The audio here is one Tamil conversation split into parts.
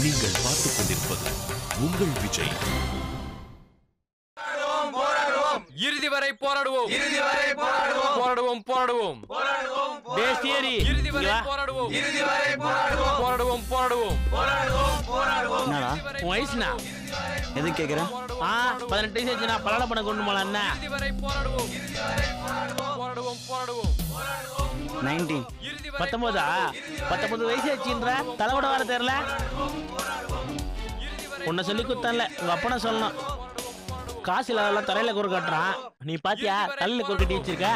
நீங்கள் பார்த்துக் கொண்டிருப்பது உங்கள் விஜய் இறுதி வரை போராடுவோம் இறுதி வரை போராடுவோம் போராடுவோம் போராடுவோம் டேய் ஸ்ரீஹரி, இறுதி இங்க வரை வா. போராடுவோம் இறுதி வரை போராடுவோம் போராடுவோம் போராடுவோம் என்னடா உன் வயசுனா எதுக்கு கேக்குற ஆ பதினெட்டு வயசு ஆச்சுன்னா பலாட பண்ண கொண்டு போலாம் என்ன இறுதி வரை போராடுவோம் போராடுவோம் போராடுவோம் நைன்டீன் இறுதி வரை பத்தொன்பதா பத்தொன்பது வயசு ஆச்சுன்ற தலைவிட வர தெரியல உன்னை சொல்லி குத்தன்ல உங்க அப்பனை சொல்லணும் காசு இல்லாதெல்லாம் தலையில குறு கட்டுறான் நீ பாத்தியா தலையில குறு கட்டி வச்சிருக்க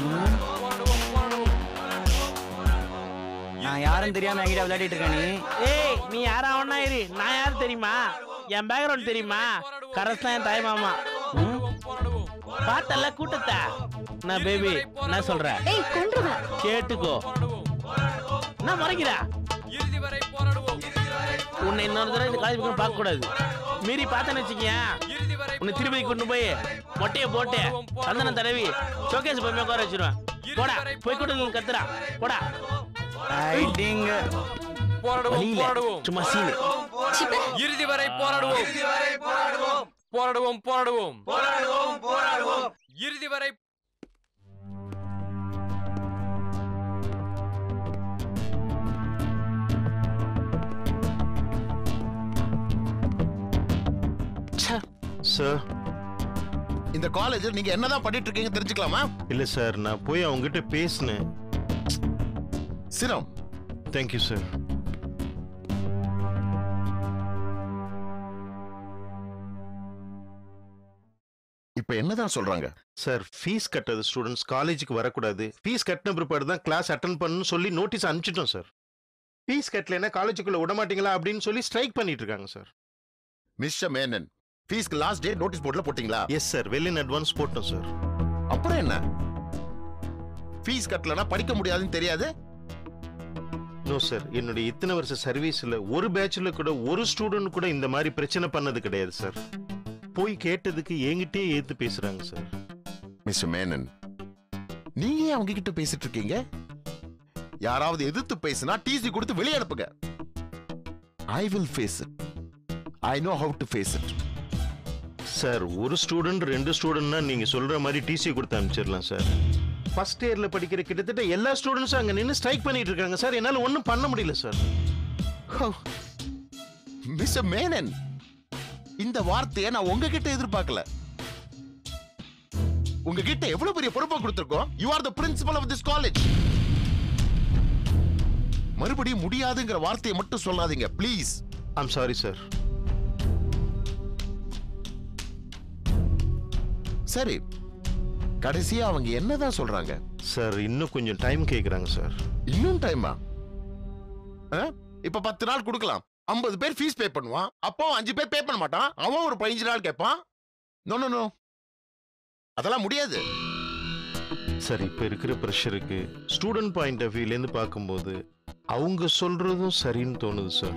நான் யாரும் தெரியாம என்கிட்ட விளையாடிட்டு இருக்கேன் நீ ஏய் நீ யாரா ஒன்னா இரு நான் யாரு தெரியுமா என் பேக்ரவுண்ட் தெரியுமா கரஸ் தான் என் தாய் மாமா ம்? பார்த்தல்ல கூட்டத்தை நான் பேபி என்ன சொல்ற ஏய் கொன்றுவேன் கேட்டுக்கோ என்ன முறைக்கிறா இறுதி வரை போராடுவோம் உன்னை இன்னொரு தடவை இந்த காலேஜ் பக்கம் பார்க்க கூடாது மீறி பார்த்தேன்னு வச்சுக்கியா இறுதி வரை உன்னை திருப்பதி கொண்டு போய் மொட்டைய போட்டு சந்தனம் தடவி ஷோகேஸ் போய் உட்கார வச்சிருவேன் போடா போய் கூட்டு கத்துறா போடா ரைட்டிங் போராடுவோம் வழியில போராடுவோம் சும்மா சீனு சிப்ப இறுதி வரை போராடுவோம் போராடுவோம் போராடுவோம் இறுதி வரை சார் இந்த காலேஜ் நீங்க என்னதான் பண்ணிட்டு இருக்கீங்க தெரிஞ்சுக்கலாமா இல்ல சார் நான் போய் அவங்ககிட்ட பேசினேன் சிரம் தேங்க்யூ சார் இப்ப என்னதான் சொல்றாங்க சார் ஃபீஸ் கட்டாத ஸ்டூடெண்ட்ஸ் காலேஜுக்கு வரக்கூடாது ஃபீஸ் கட்டின பிற்பாடு தான் கிளாஸ் அட்டன் பண்ணணும்னு சொல்லி நோட்டீஸ் அனுப்பிச்சிட்டோம் சார் ஃபீஸ் கட்டலைன்னா காலேஜுக்குள்ள விட மாட்டீங்களா அப்படின்னு சொல்லி ஸ்ட்ரைக் பண்ணிட்டு இருக்காங்க சார் மிஸ்டர் மேனன் ஃபீஸ்க்கு லாஸ்ட் டே நோட்டீஸ் போர்ட்ல போட்டீங்களா yes sir well in advance போட்டோம் சார் அப்புறம் என்ன ஃபீஸ் கட்டலனா படிக்க முடியாதுன்னு தெரியாது நோ சார் என்னுடைய இத்தனை வருஷ சர்வீஸ்ல ஒரு பேட்ச்ல கூட ஒரு ஸ்டூடெண்ட் கூட இந்த மாதிரி பிரச்சனை பண்ணது கிடையாது சார் போய் கேட்டதுக்கு என்கிட்டயே ஏத்து பேசுறாங்க சார் மிஸ்டர் மேனன் நீங்க ஏன் அவங்க கிட்ட பேசிட்டு இருக்கீங்க யாராவது எதிர்த்து பேசினா டிசி கொடுத்து வெளியே அனுப்புங்க I will face it I know how to face it sir ஒரு ஸ்டூடெண்ட் ரெண்டு ஸ்டூடெண்ட்னா நீங்க சொல்ற மாதிரி டிசி கொடுத்து அனுப்பிச்சிடலாம் சார் ஃபர்ஸ்ட் இயர்ல படிக்கிற கிட்டத்தட்ட எல்லா ஸ்டூடெண்ட்ஸும் அங்க நின்று ஸ்ட்ரைக் பண்ணிட்டு இருக்காங்க சார் என்னால ஒன்றும் பண்ண முடியல சார் மிஸ்டர் மேனன் இந்த வார்த்தையை நான் உங்ககிட்ட எதிர்பார்க்கல உங்ககிட்ட எவ்வளவு பெரிய பொறுப்பை கொடுத்திருக்கோம் you are the principal of this college மறுபடியும் முடியாதுங்கிற வார்த்தையை மட்டும் சொல்லாதீங்க ப்ளீஸ் ஐம் சாரி சார் சரி கடைசியா அவங்க என்னதான் சொல்றாங்க சார் இன்னும் கொஞ்சம் டைம் கேக்குறாங்க சார் இன்னும் டைமா இப்ப பத்து நாள் கொடுக்கலாம் ஐம்பது பேர் ஃபீஸ் பே பண்ணுவான் அப்போ அஞ்சு பேர் பே பண்ண மாட்டான் அவன் ஒரு பதினஞ்சு நாள் கேட்பான் நோ நோ நோ அதெல்லாம் முடியாது சார் இப்போ இருக்கிற ப்ரெஷருக்கு ஸ்டூடெண்ட் பாயிண்ட் ஆஃப் வியூலேருந்து பார்க்கும்போது அவங்க சொல்றதும் சரின்னு தோணுது சார்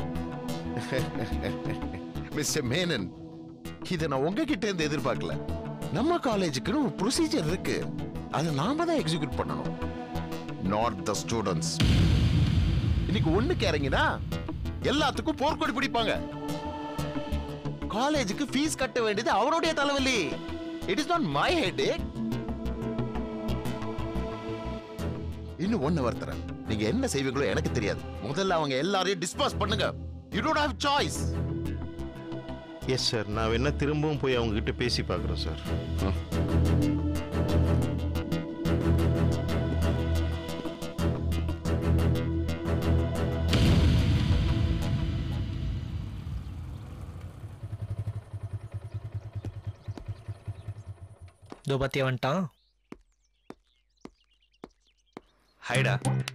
மிஸ்டர் மேனன் இதை நான் உங்ககிட்ட இருந்து எதிர்பார்க்கல நம்ம காலேஜுக்குன்னு ஒரு ப்ரொசீஜர் இருக்கு அதை நாம தான் எக்ஸிக்யூட் பண்ணணும் நாட் த ஸ்டூடெண்ட்ஸ் இன்னைக்கு ஒண்ணுக்கு இறங்கினா எல்லாத்துக்கும் போர்க்கொடி பிடிப்பாங்க காலேஜுக்கு ஃபீஸ் கட்ட வேண்டியது அவருடைய தலைவலி it is not my head இன்னும் ஒன்னு வருத்துறேன் நீங்க என்ன செய்வீங்களோ எனக்கு தெரியாது முதல்ல அவங்க எல்லாரையும் டிஸ்பாஸ் பண்ணுங்க you don't have choice yes sir நான் வேணா திரும்பவும் போய் அவங்க கிட்ட பேசி பார்க்குறேன் சார் இதோ பத்தியா வந்துட்டான் ஹைடா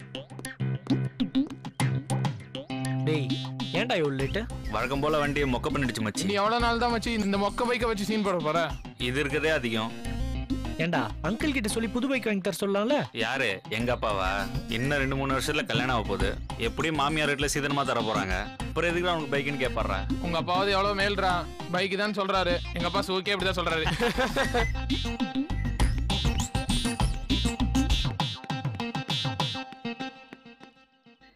டேய் ஏன்டா இவ்வளோ லேட்டு வழக்கம் போல வண்டியை மொக்க பண்ணிடுச்சு மச்சி நீ எவ்வளவு நாள் தான் வச்சு இந்த மொக்க பைக்கை வச்சு சீன் போட போற இது இருக்கதே அதிகம் ஏன்டா அங்கிள் கிட்ட சொல்லி புது பைக் வாங்கி தர சொல்லலாம்ல யாரு எங்க அப்பாவா இன்னும் ரெண்டு மூணு வருஷத்துல கல்யாணம் ஆக போகுது எப்படியும் மாமியார் வீட்டுல சீதனமா தர போறாங்க அப்புறம் எதுக்கு அவனுக்கு பைக்குன்னு கேட்பாடுறா உங்க அப்பாவது எவ்வளவு மேல்றா பைக் தான் சொல்றாரு எங்க அப்பா சுகே இப்படிதான் சொல்றாரு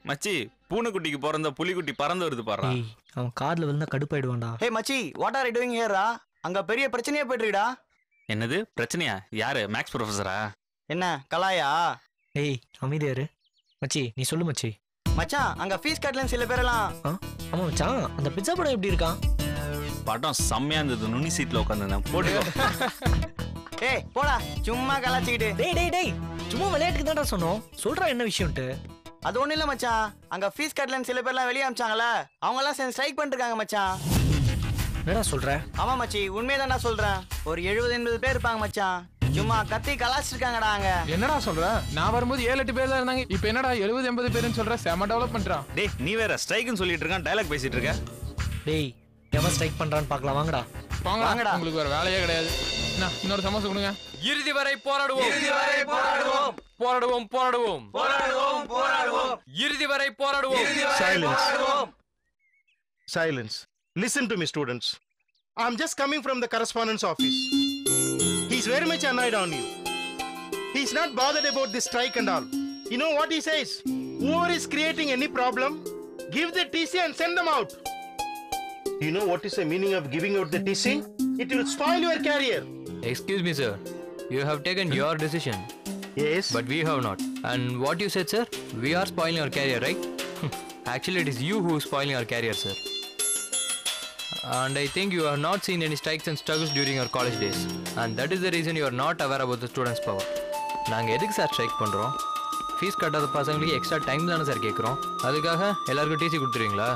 மச்சி பூனைக்குட்டிக்கு பிறந்த புலிக்குட்டி பறந்து வருது பாரு ஏய் அவன் காதுல விழுந்தா கடுப்பாயிடுவான்டா ஹே மச்சி வாட் ஆர் டூயிங் ஹியரா அங்க பெரிய பிரச்சனையே போயிட்டு இருக்குடா என்னது பிரச்சனையா யாரு மேக்ஸ் ப்ரொஃபஸரா என்ன கலாயா ஏய் அமைதியா இரு மச்சி நீ சொல்லு மச்சி மச்சான் அங்க ஃபீஸ் கட்டலன்னு சில பேரெல்லாம் ஆ ஆமா மச்சான் அந்த பிட்சா படம் எப்படி இருக்கான் படம் செம்மையா இருந்தது நுனி சீட்ல உட்காந்துருந்தேன் போட்டுக்கோ ஏய் போடா சும்மா கலாச்சிக்கிட்டு டேய் டேய் டேய் சும்மா விளையாட்டுக்கு தான்டா சொன்னோம் சொல்றா என்ன விஷயம்ட்டு அது ஒண்ணும் இல்ல மச்சான் அங்க ஃபீஸ் கட்டலன்னு சில பேர்லாம் வெளியே அமிச்சாங்கல்ல அவங்க எல்லாம் சேர்ந்து ஸ்ட்ரைக் பண்ணிருக்காங்க மச்சான் என்னடா சொல்ற ஆமா மச்சி உண்மையதான்டா சொல்றேன் ஒரு எழுபது எண்பது பேர் இருப்பாங்க மச்சான் சும்மா கத்தி கலாச்சிருக்காங்கடா அங்க என்னடா சொல்ற நான் வரும்போது ஏழு எட்டு பேர் தான் இருந்தாங்க இப்போ என்னடா எழுபது எண்பது பேருன்னு சொல்ற செம டெவலப் பண்றான் டேய் நீ வேற ஸ்ட்ரைக்னு சொல்லிட்டு இருக்கான் டயலாக் பேசிட்டு இருக்க டேய் எவன் ஸ்ட்ரைக் பண்றான்னு பார்க்கலாம் வாங்கடா வாங்கடா வாங்கடா. உங்களுக்கு வேற வேலையே கிடையாது என்ன, இன்னொரு சமோசா கொடுங்க இறுதி வரை போராடுவோம் இறுதி வரை போராடுவோம் போராடுவோம் போராடுவோம் போராடுவோம் போராடுவோம் இறுதி வரை போராடுவோம் Silence. Silence. Listen to me, students. I'm just coming from the correspondence office. He's very much annoyed on you. He's not bothered about this strike and all. You know what he says? Whoever is creating any problem, give the TC and send them out. You know what is the meaning of giving out the TC? It will spoil your career. Excuse me, sir. You have taken your decision, Yes. but we have not. And what you said, sir? We are spoiling our career, right? Actually, it is you who is spoiling our career, sir. And I think you have not seen any strikes and struggles during your college days. And that is the reason you are not aware about the students' power. நாங்கள் எதுக்கு சார் ஸ்ட்ரைக் பண்ணுறோம் ஃபீஸ் கட்டாத பசங்களுக்கு எக்ஸ்ட்ரா டைம் தானே சார் கேட்குறோம் அதுக்காக எல்லாருக்கும் டிசி கொடுத்துருவீங்களா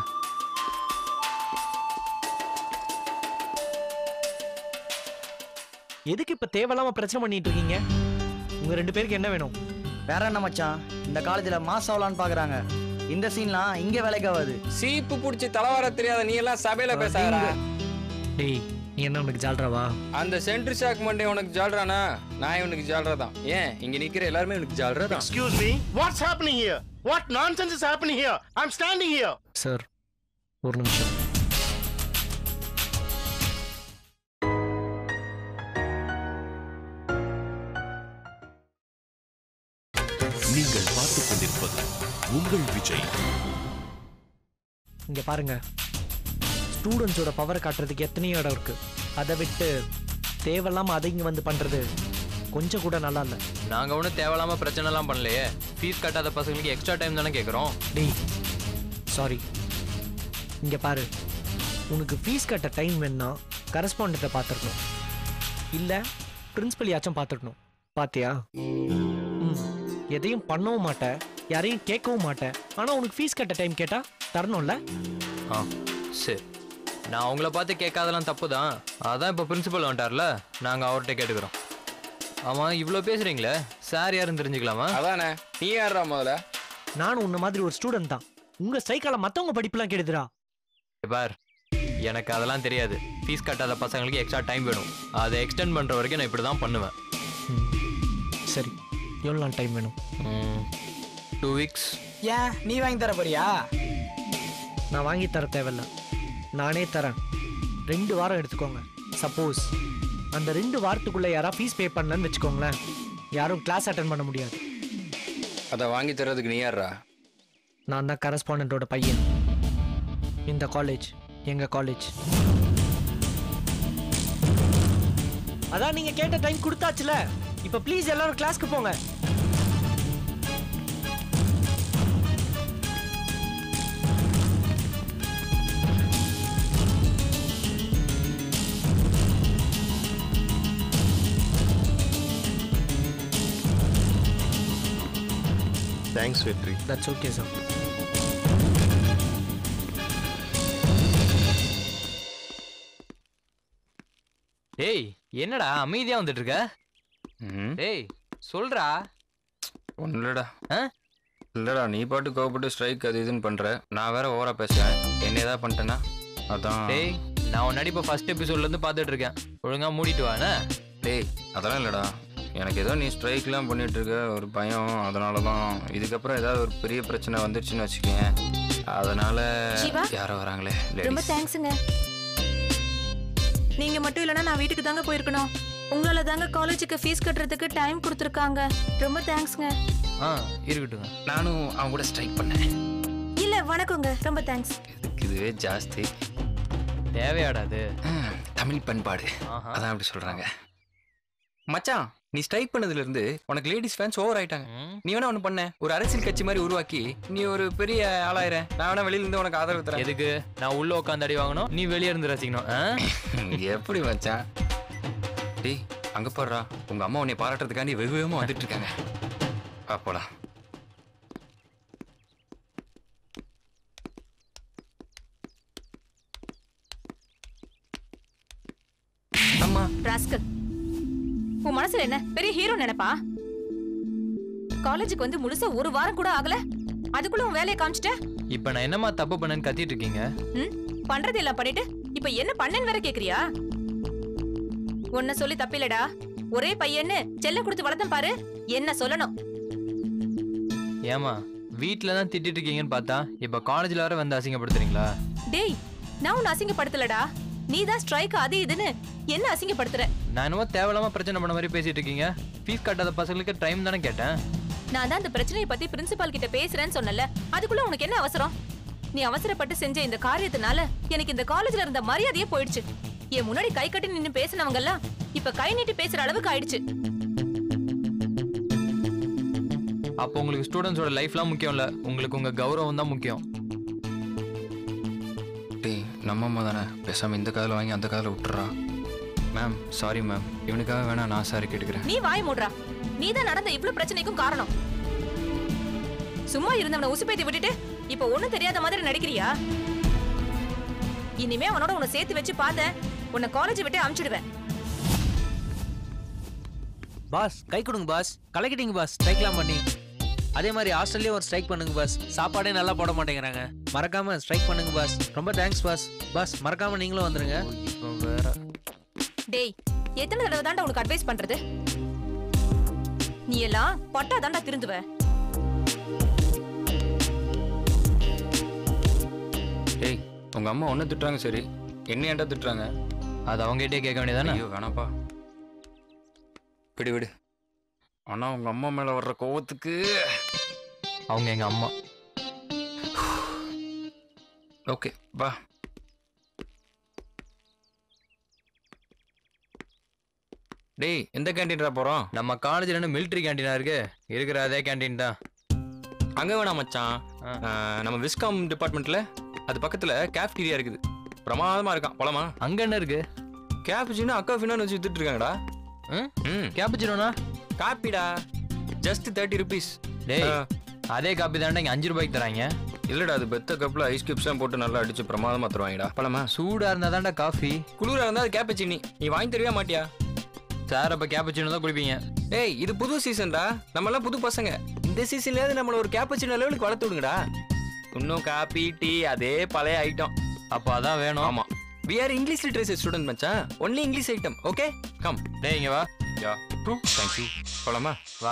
எதுக்கு இப்ப தேவையில்லாம பிரச்சனை பண்ணிட்டு இருக்கீங்க உங்க ரெண்டு பேருக்கு என்ன வேணும் வேற என்ன மச்சான் இந்த காலேஜ்ல மாஸ் ஆகலான்னு பாக்குறாங்க இந்த சீன்லாம் இங்க வேலைக்கு ஆகாது சீப்பு புடிச்சு தலைவர தெரியாத நீ எல்லாம் சபையில பேசாதடா டேய் நீ என்ன உனக்கு ஜால்றாவா அந்த சென்ட்ரி ஷாக் மண்டே உனக்கு ஜால்றானா நான் இவனுக்கு ஜால்ரா தான் ஏன் இங்க நிக்கிற எல்லாருமே இவனுக்கு ஜால்ரா தான் Excuse me. What's happening here? What nonsense is happening here? I'm standing here. Sir ஒரு நிமிஷம் நீங்கள் பார்த்துக் கொண்டிருப்பது உங்கள் விஜய் இங்க பாருங்க ஸ்டூடெண்ட்ஸோட பவர் காட்டுறதுக்கு எத்தனையோ இடம் இருக்கு அதை விட்டு தேவையில்லாம அதை இங்க வந்து பண்றது கொஞ்சம் கூட நல்லா இல்லை நாங்கள் ஒன்றும் தேவையில்லாமல் பிரச்சனைலாம் பண்ணலையே ஃபீஸ் கட்டாத பசங்களுக்கு எக்ஸ்ட்ரா டைம் தானே கேட்குறோம் டேய் சாரி இங்க பாரு உனக்கு ஃபீஸ் கட்ட டைம் வேணும்னா கரஸ்பாண்டண்ட்டை பார்த்துருக்கணும் இல்லை பிரின்சிபல் யாச்சும் பார்த்துருக்கணும் பாத்தியா ம் எதையும் பண்ணவும் மாட்டேன் யாரையும் கேட்கவும் மாட்டேன் ஆனால் உனக்கு ஃபீஸ் கட்ட டைம் கேட்டா தரணும்ல ஆ சரி நான் அவங்கள பார்த்து கேட்காதெல்லாம் தப்பு தான் அதான் இப்போ பிரின்சிபல் வந்துட்டார்ல நாங்கள் அவர்கிட்ட கேட்டுக்கிறோம் ஆமாம் இவ்வளோ பேசுகிறீங்களே சார் யாருன்னு தெரிஞ்சுக்கலாமா அதானே நீ யாரா முதல்ல நானும் உன்ன மாதிரி ஒரு ஸ்டூடெண்ட் தான் உங்க ஸ்ட்ரைக்கால மத்தவங்க படிப்புலாம் கெடுதுடா பார் எனக்கு அதெல்லாம் தெரியாது ஃபீஸ் கட்டாத பசங்களுக்கு எக்ஸ்ட்ரா டைம் வேணும் அதை எக்ஸ்டெண்ட் பண்ணுற வரைக்கும் நான் இப்படி தான் பண்ணுவேன் ம். சரி எவ்வளோ நாள் டைம் வேணும் டூ வீக்ஸ் ஏன் நீ வாங்கி தர போறியா நான் வாங்கி தர தேவையில்ல நானே தரேன் ரெண்டு வாரம் எடுத்துக்கோங்க சப்போஸ் அந்த ரெண்டு வாரத்துக்குள்ள யாரா ஃபீஸ் பே பண்ணலன்னு வச்சுக்கோங்களேன் யாரும் கிளாஸ் அட்டன் பண்ண முடியாது அதை வாங்கி தரதுக்கு நீ யாரா நான் தான் கரஸ்பாண்டோட பையன் இந்த காலேஜ் எங்க காலேஜ் அதான் நீங்க கேட்ட டைம் கொடுத்தாச்சுல இப்ப ப்ளீஸ் எல்லாரும் கிளாஸ்க்கு போங்க Thanks, Vetri. That's okay sir ஏய் என்னடா அமைதியாக வந்துட்டு இருக்க ம் ஏய் சொல்றா ஒன்றும் இல்லடா ஆ இல்லடா நீ பாட்டு கோவப்பட்டு ஸ்ட்ரைக் அது இதுன்னு பண்ற நான் வேற ஓவரா பேசுறேன் என்ன ஏதாவது பண்ணிட்டேன்னா அதான் டேய் நான் உன்னாடி இப்போ ஃபர்ஸ்ட் எபிசோட்லேருந்து பார்த்துட்டு இருக்கேன் ஒழுங்கா மூடிட்டு வாண்ணே டேய் அதெல்லாம் இல்லடா எனக்கு ஏதோ நீ ஸ்ட்ரைக்லாம் பண்ணிட்டு இருக்க ஒரு பயம் அதனால தான் இதுக்கப்புறம் ஏதாவது ஒரு பெரிய பிரச்சனை வந்துருச்சுன்னு வச்சுக்கோங்க அதனால சிவா? யாரோ வராங்களே ரொம்ப ladies. தேங்க்ஸுங்க நீங்க மட்டும் இல்லைன்னா நான் வீட்டுக்கு தாங்க போயிருக்கணும் உங்களால தாங்க காலேஜுக்கு ஃபீஸ் கட்டுறதுக்கு டைம் கொடுத்துருக்காங்க ரொம்ப தேங்க்ஸ்ங்க ஆ இருக்கட்டுங்க நானும் அவங்க கூட ஸ்ட்ரைக் பண்ணேன் வணக்கங்க ரொம்ப தேங்க்ஸ் இதுவே ஜாஸ்தி தேவையாடா அது ம், தமிழ் பண்பாடு ஆஹா. அதான் அப்படி சொல்றாங்க மச்சான் நீ ஸ்ட்ரைக் பண்ணதுல இருந்து உனக்கு லேடிஸ் ஃபேன்ஸ் ஓவர் ஆயிட்டாங்க நீ வேணா ஒண்ணு பண்ண ஒரு அரசியல் கட்சி மாதிரி உருவாக்கி நீ ஒரு பெரிய ஆளாயிர நான் வேணா வெளியில இருந்து உனக்கு ஆதரவு தரேன் எதுக்கு நான் உள்ள உட்காந்து அடி வாங்கணும் நீ வெளியே இருந்து ரசிக்கணும் ஆ? எப்படி மச்சான் டேய் அங்க போடுறா உங்க அம்மா உன்னை பாராட்டுறதுக்காண்டி வெகு வேகமா வந்துட்டு இருக்காங்க வா, போலாம் அம்மா ராஸ்கல் உன் மனசுல என்ன பெரிய ஹீரோ நினைப்பா காலேஜுக்கு வந்து முழுசா ஒரு வாரம் கூட ஆகல அதுக்குள்ள உன் வேலையை காமிச்சிட்ட இப்ப நான் என்னம்மா தப்பு பண்ணேன்னு கத்திட்டு இருக்கீங்க ம் பண்றது எல்லாம் பண்ணிட்டு இப்ப என்ன பண்ணேன்னு வேற கேக்குறியா உன்ன சொல்லி தப்பில்லடா ஒரே பையன்னு செல்ல கொடுத்து வளர்த்தேன் பாரு என்ன சொல்லணும் ஏமா வீட்ல தான் திட்டிட்டு இருக்கீங்கன்னு பார்த்தா இப்ப காலேஜ்ல வர வந்து அசிங்கப்படுத்துறீங்களா டேய் நான் உன்னை அசிங்கப்படுத்தலடா நீ தான் ஸ்ட்ரைக் அது இதுன்னு என்ன அசிங்கப்படுத்துற நான் என்னமோ தேவையில்லாம பிரச்சனை பண்ண மாதிரி பேசிட்டு இருக்கீங்க ஃபீஸ் கட்டாத பசங்களுக்கு டைம் தானே கேட்டேன் நான் தான் இந்த பிரச்சனையை பத்தி பிரின்சிபால் கிட்ட பேசுறேன்னு சொன்னல அதுக்குள்ள உனக்கு என்ன அவசரம் நீ அவசரப்பட்டு செஞ்ச இந்த காரியத்தினால எனக்கு இந்த காலேஜ்ல இருந்த மரியாதையே போயிடுச்சு என் முன்னாடி கை கட்டி நின்னு பேசினவங்க எல்லாம் இப்ப கை நீட்டி பேசுற அளவுக்கு ஆயிடுச்சு அப்போ உங்களுக்கு ஸ்டூடெண்ட்ஸோட லைஃப்லாம் முக்கியம் இல்ல உங்களுக்கு உங்க கௌரவம் தான் முக்கியம் டேய் நம்ம அம்மா தானே பேசாம இந்த காதில் வாங்கி அந்த காதில் விட்டுறா மேம் சாரி மேம் இவனுக்காக வேணா நான் சாரி கேட்டுக்கிறேன் நீ வாய் மூடுறா நீ தான் நடந்த இவ்ளோ பிரச்சனைக்கும் காரணம் சும்மா இருந்தவனை உசுப்பேத்தி விட்டுட்டு இப்ப ஒண்ணும் தெரியாத மாதிரி நடிக்கிறியா இனிமே அவனோட உன்னை சேர்த்து வச்சு பார்த்தேன் உன்னை காலேஜ் விட்டு அனுப்பிச்சிடுவேன் பாஸ் கை கொடுங்க பாஸ் கலக்கிட்டீங்க பாஸ் ஸ்ட்ரைக்லாம் பண்ணி அதே மாதிரி ஹாஸ்டல்லையும் ஒரு ஸ்ட்ரைக் பண்ணுங்க பாஸ் சாப்பாடே நல்லா போட மாட்டேங்கிறாங்க மறக்காம ஸ்ட்ரைக் பண்ணுங்க பாஸ் ரொம்ப தேங்க்ஸ் பாஸ் பாஸ் மறக்காம நீங்களும் வந்துருங்க இப்போ வேற டேய் எத்தனை தடவை தாண்டா உனக்கு அட்வைஸ் பண்றது நீ எல்லாம் பட்டா தாண்டா திருந்துவ டேய் உங்க அம்மா ஒன்றை திட்டுறாங்க சரி என்ன ஏன்டா திட்டுறாங்க அது அவங்ககிட்டே கேட்க வேண்டியதானே ஐயோ வேணாப்பா விடு விடு ஆனா உங்க அம்மா மேல வர்ற கோவத்துக்கு அவங்க எங்க அம்மா ஓகே வா டேய் எந்த கேண்டீன்டா போறோம் நம்ம காலேஜ்ல என்ன மிலிட்டரி கேண்டீனா இருக்கு இருக்கிற அதே கேண்டீன் தான் அங்க வேணாம் மச்சான் ஆஹ், நம்ம விஸ்காம் டிபார்ட்மெண்ட்ல அது பக்கத்துல கேஃப்டீரியா இருக்குது பிரமாதமா இருக்கான் போலாமா அங்க என்ன இருக்கு கேப்புச்சின்னு அக்கா ஃபினான்னு வச்சு வித்துட்டு இருக்காங்கடா ம் கேப்புச்சினோனா காப்பிடா ஜஸ்ட் தேர்ட்டி ருபீஸ் டேய் அதே காப்பி தாண்டா இங்க அஞ்சு ரூபாய்க்கு தராங்க இல்லடா அது பெத்த கப்ல ஐஸ் கியூப்ஸ்லாம் போட்டு நல்லா அடிச்சு பிரமாதமா தருவாங்கடா பழமா சூடா இருந்தா தாண்டா காஃபி குளிரா இருந்தா அது கேப்பச்சினி நீ வாங்கி தருவியா மாட்டியா சார் அப்ப கேப்பச்சினோ தான் குடிப்பீங்க ஏய் இது புது சீசன்டா நம்ம எல்லாம் புது பசங்க இந்த சீசன்லயாவது நம்மள ஒரு கேப்பச்சினோ லெவலுக்கு வளர்த்து விடுங்கடா இன்னும் காபி டீ அதே பழைய ஐட்டம் அப்போ அதான் வேணும் ஆமா we are English literature student மச்சான் only English item okay come டேய் இங்க வா யா ட்ரூ தேங்க் யூ போலாமா வா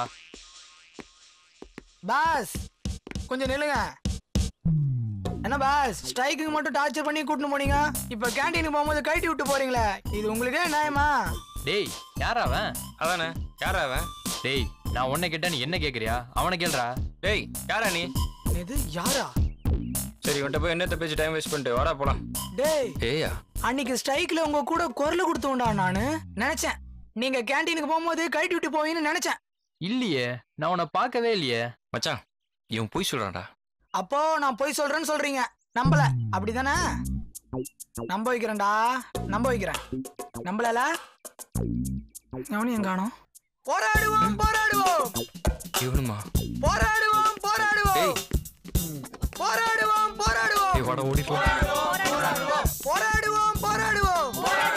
பாஸ் கொஞ்சம் நில்லுங்க என்ன பாஸ் ஸ்ட்ரைக்குக்கு மட்டும் டார்ச்சர் பண்ணி கூட்டிட்டு போனீங்க இப்போ கேண்டீனுக்கு போகும்போது கழட்டி விட்டு போறீங்களே இது உங்களுக்கே நியாயமா டேய் யாரா அவன் அதானே யாரா அவன் டேய் நான் உன்னை கேட்டா நீ என்ன கேக்குறியா அவனை கேளுடா டேய் யாரா நீ இது யாரா சரி உன்கிட்ட போய் என்னத்த பேச்சு டைம் வேஸ்ட் பண்ணிட்டு வாடா போலாம் டேய் ஏயா அன்னைக்கு ஸ்ட்ரைக்ல உங்க கூட குரல் கொடுத்தோண்டா நானு நினைச்சேன் நீங்க கேண்டீனுக்கு போகும்போது கழட்டி விட்டு போவீங்கன்னு நினைச்சேன் இல்லையே நான் உன்னை பார்க்கவே இல்லையே மச்சான் இவன் போய் சொல்றான்டா அப்போ நான் போய் சொல்றேன்னு சொல்றீங்க நம்பல அப்படிதானே நம்ப வைக்கிறேன்டா நம்ப வைக்கிறேன் நம்பலல எவனையும் காணோம் போராடுவோம் போராடுவோம் இவனுமா போராடுவோம் போராடுவோம் போராடுவோம் போராடுவோம் ஏய் வாடா ஓடி போ போராடுவோம் போராடுவோம்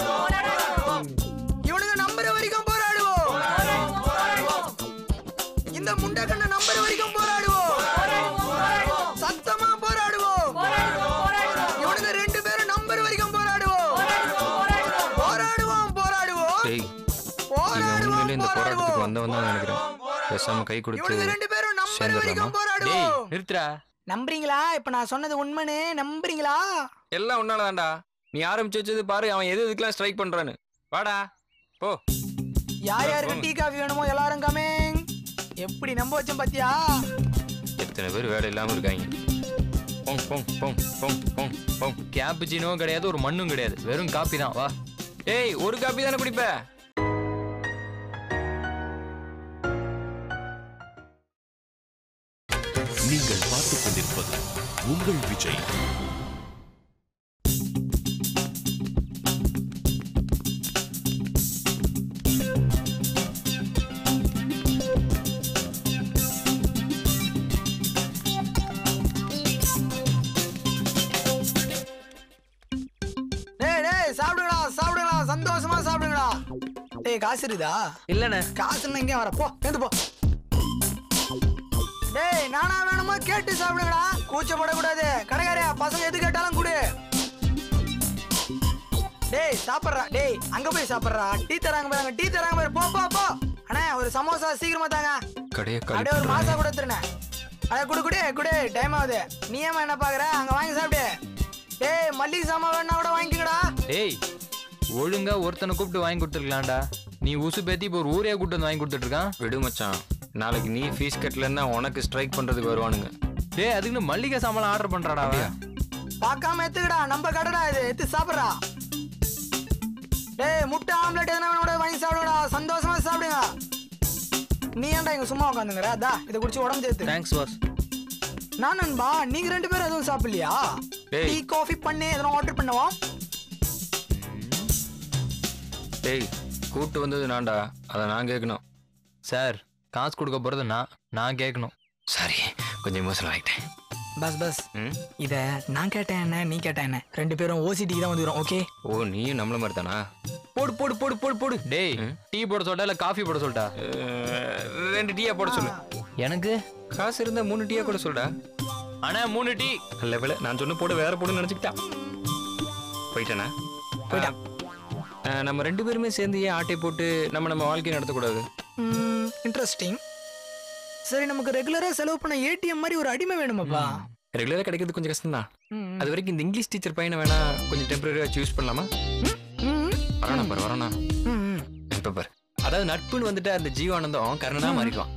இவனுங்க நம்புற வரைக்கும் போராடுவோம் இந்த முண்டக்கண்ண நம்புற வரைக்கும் போராடுவோம் சத்தமா போராடுவோம் இவனுங்க ரெண்டு பேரும் நம்புற வரைக்கும் போராடுவோம் போராடுவோம் போராடுவோம் டேய் இவன் உண்மையிலே இந்த போராட்டத்துக்கு வந்தவன் தான் நினைக்கிறேன் பேசாம கை கொடுத்து இவனுங்க ரெண்டு பேரும் நம்புற சேர்ந்துடலாமா வரைக்கும் டேய் போராடுவோம் நிறுத்துடா நம்புறீங்களா இப்ப நான் சொன்னது உண்மைன்னு நம்புறீங்களா எல்லாம் உன்னாலதான்டா நீ ஆரம்பிச்சு வச்சது பாரு அவன் எது எதுக்கெல்லாம் ஸ்ட்ரைக் பண்றான்னு வாடா போ யார் யாருக்கு டீ காஃபி வேணுமோ எல்லாரும் கமிங் எப்படி நம்ப வச்சேன் பாத்தியா எத்தனை பேர் வேலை இல்லாம இருக்காங்க போங் போங் போங் போங் போங் போங் கேப்புச்சினோ கிடையாது ஒரு மண்ணும் கிடையாது வெறும் காப்பி தான் வா ஏய் ஒரு காப்பி தானே குடிப்ப நீங்கள் பார்த்துக் கொண்டிருப்பது உங்கள் விஜய் டேய் டேய் சாப்பிடுங்கடா சாப்பிடுங்கடா சந்தோஷமா சாப்பிடுங்கடா டேய் காசு இருக்குதா இல்லண்ணே காசுன்னா இங்கே வர போ எழுந்து போ டேய் நானா வேணுமோ கேட்டு சாப்பிடுங்கடா கூச்சப்படக்கூடாது கடைக்காரியா பசங்க எது கேட்டாலும் கொடு டேய் சாப்பிட்றா டேய் அங்க போய் சாப்பிட்றா டீ தராங்க பாருங்க டீ தராங்க பாரு போ போ போ அண்ணே ஒரு சமோசா சீக்கிரமா தாங்க கடையை அப்படியே ஒரு மாசா கூட திருண்ணே அட குடு குடு குடு டைம் ஆகுது நீ ஏமா என்ன பாக்குற அங்க வாங்கி சாப்பிடு டேய் மல்லிகை சாமான் வேணா கூட வாங்கிக்கடா டேய் ஒழுங்கா ஒருத்தனை கூப்பிட்டு வாங்கி கொடுத்துருக்கலாம்டா நீ உசு பேத்தி இப்போ ஒரு ஊரே கூப்பிட்டு வந்து வாங்கி கொடுத்துட்டு இருக்கான் விடு மச்சான் நாளைக்கு நீ ஃபீஸ் கட்டலன்னா உனக்கு ஸ்ட்ரைக் பண்றதுக்கு வருவானுங்க டேய் அதுக்குன்னு மல்லிகை சாமான் ஆர்டர் பண்றாடா அவன் பார்க்காம எத்துக்கடா நம்ம கடைடா இது எத்து சாப்பிட்றா டேய் முட்டை ஆம்லெட் எதனா வேணா கூட வாங்கி சாப்பிடுடா சந்தோஷமா சாப்பிடுங்க நீ ஏன்டா இங்க சும்மா உட்காந்துங்கிற அதா இதை குடிச்சு உடம்பு சேர்த்து தேங்க்ஸ் பாஸ் நான் நண்பா நீங்க ரெண்டு பேரும் எதுவும் சாப்பிடலையா டேய். டீ காஃபி பண்ணி எதனா ஆர்டர் பண்ணவா டேய் கூட்டு வந்தது நான்டா அதை நான் கேட்கணும் சார் காசு கொடுக்க போறது நான் நான் கேட்கணும் சாரி கொஞ்சம் எமோஷனல் ஆகிட்டேன் பஸ் பஸ் ம் இத நான் கேட்டேன் என்ன நீ கேட்டேன் என்ன ரெண்டு பேரும் ஓசிடிக்கு தான் வந்துடும் ஓகே ஓ நீயும் நம்மள மாதிரி தானா போடு போடு போடு போடு போடு டேய் டீ போட சொல்லிட்டா இல்ல காஃபி போட சொல்லிட்டா ரெண்டு டீயா போட சொல்லு எனக்கு காசு இருந்தா மூணு டீயா கூட சொல்லுடா அண்ணா மூணு டீ லெவல நான் சொன்ன போட வேற போடு நினைச்சுக்கிட்டான் போயிட்டானா போயிட்டான் அஹ், நம்ம ரெண்டு பேருமே சேர்ந்து ஏன் ஆட்டை போட்டு நம்ம நம்ம வாழ்க்கையை நடத்தக்கூடாது இன்ட்ரெஸ்டிங் சரி நமக்கு ரெகுலரா செலவு பண்ண ஏடிஎம் மாதிரி ஒரு அடிமை வேணுமாப்பா ரெகுலரா கிடைக்கிறது கொஞ்சம் கஷ்டம் தான் ம். அது வரைக்கும் இந்த இங்கிலீஷ் டீச்சர் பையனை வேணா கொஞ்சம் டெம்பரரியா சூஸ் பண்ணலாமா ம், வரானா பாரு வரானா ம், ம். இப்ப பாரு அதாவது நட்புன்னு வந்துட்டு அந்த ஜீவானந்தம் கர்ணனா மாறிக்குவான்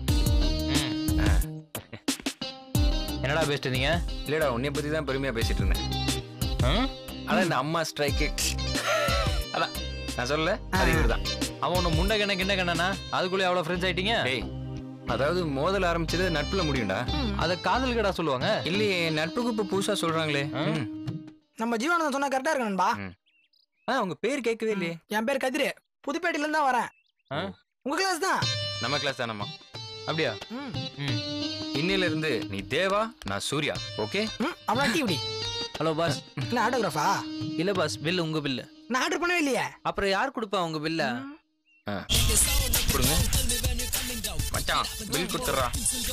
என்னடா பேசிட்டு இருந்தீங்க இல்லடா உன்னைய பத்தி தான் பெருமையா பேசிட்டு இருந்தேன் ஆ? அதான் இந்த அம்மா ஸ்ட்ரைக்கு அதான் நான் சொல்லல அது இவர்தான் அவன் உன்னை முண்டை கண்ண கிண்ண கண்ணனா அதுக்குள்ளே அவ்வளோ ஃப்ரெண்ட்ஸ் ஆயிட்டீங்க டேய் அதாவது மோதல் ஆரம்பிச்சது நட்புல முடியும்டா அதை காதல் கடா சொல்லுவாங்க இல்லையே நட்புக்கு இப்ப புதுசா சொல்றாங்களே ம். நம்ம ஜீவானந்தம் சொன்னா கரெக்டா இருக்கு நண்பா ஆ உங்க பேர் கேட்கவே இல்லையே என் பேர் கதிரு புதுப்பேட்டையில இருந்து தான் வரேன் ஆ? உங்க கிளாஸ் தான் நம்ம கிளாஸ் தானம்மா அப்படியா ம். ம் இன்னையில இருந்து நீ தேவா நான் சூர்யா ஓகே ம், அவ்வளோ டீ இப்படி ஹலோ பாஸ் என்ன ஆட்டோகிராஃபா இல்ல பாஸ் பில் உங்க பில்லு நான் ஆர்டர் பண்ணவே இல்லையே அப்புறம் யார் கொடுப்பா உங்க பில்ல கொடுங்க மச்சான் பில் கொடுத்துட்றா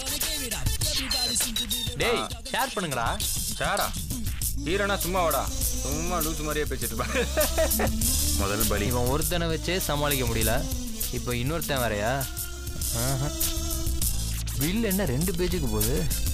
டேய் ஷேர் பண்ணுங்கடா சாரா ஹீரோனா சும்மா வாடா சும்மா லூசு மாதிரியே பேசிட்டு இருப்பேன் முதல் பலி இவன் ஒருத்தனை வச்சே சமாளிக்க முடியல இப்போ இன்னொருத்தன் வேறயா பில் என்ன ரெண்டு பேஜுக்கு போகுது